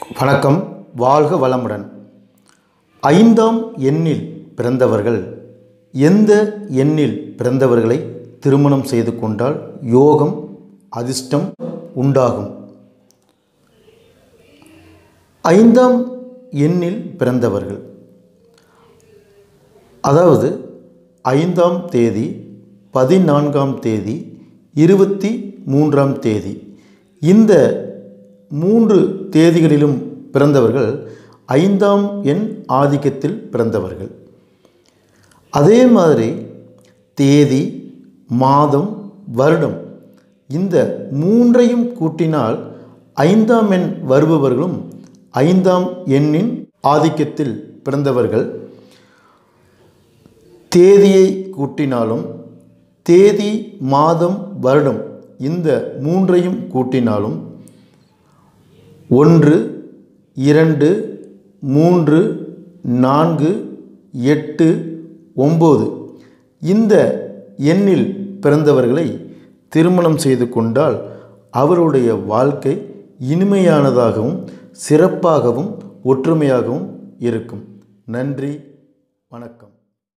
வணக்கம் வாழ்க வளமுடன் ஐந்தாம் எண்ணில் பிறந்தவர்கள் எந்த எண்ணில் பிறந்தவர்களை திருமணம் செய்து கொண்டால் யோகம் அதிர்ஷ்டம் உண்டாகும் ஐந்தாம் எண்ணில் பிறந்தவர்கள் அதாவது ஐந்தாம் தேதி பதினான்காம் தேதி இருபத்தி மூன்றாம் தேதி இந்த மூன்று தேதிகளிலும் பிறந்தவர்கள் ஐந்தாம் எண் ஆதிக்கத்தில் பிறந்தவர்கள் அதே மாதிரி தேதி மாதம் வருடம் இந்த மூன்றையும் கூட்டினால் ஐந்தாம் எண் வருபவர்களும் ஐந்தாம் எண்ணின் ஆதிக்கத்தில் பிறந்தவர்கள் தேதியை கூட்டினாலும் தேதி மாதம் வருடம் இந்த மூன்றையும் கூட்டினாலும் ஒன்று இரண்டு மூன்று நான்கு எட்டு ஒம்பது இந்த எண்ணில் பிறந்தவர்களை திருமணம் செய்து கொண்டால் அவருடைய வாழ்க்கை இனிமையானதாகவும் சிறப்பாகவும் ஒற்றுமையாகவும் இருக்கும் நன்றி வணக்கம்